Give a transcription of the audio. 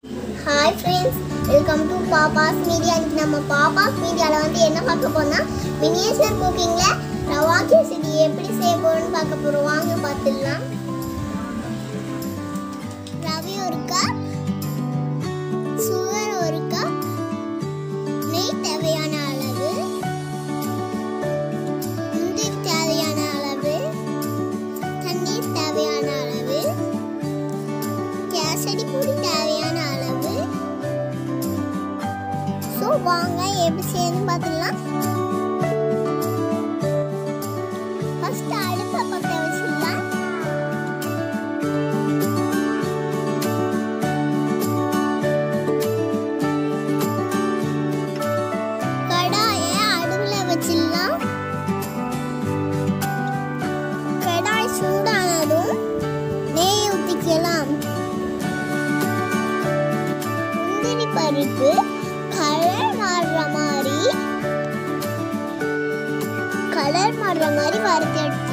hi friends welcome to Pappas media இன்னைக்கு நம்ம பாப்பாஸ் மீடியாவில் வந்து என்ன பார்க்க போறோம்னா மினியேச்சர் குக்கிங்கில் ரவா கேசரி எப்படி செய்ய போறோம்னு பார்க்க போகிறோம் வாங்க பார்த்துடலாம் ரவி ஒரு கப் சுகர் ஒரு கப் நெய் தேவையான அளவு முந்திரி தேவையான அளவு தண்ணீர் தேவையான அளவு கேசரி பொடி தேவையான அளவு ஸோ வாங்க எப்படி செய்யணும்னு பார்த்துக்கலாம் ஃபர்ஸ்ட் அடுப்பை பற்ற வச்சிடலாம் கடாயை அடுப்பில் வச்சிடலாம் கடாய் சூடானதும் நெய் ஊற்றிக்கலாம் முந்திரி பருப்பு கலர் மாறுற மாதிரி கலர் மாறுற மாதிரி வறுத்து எடுத்து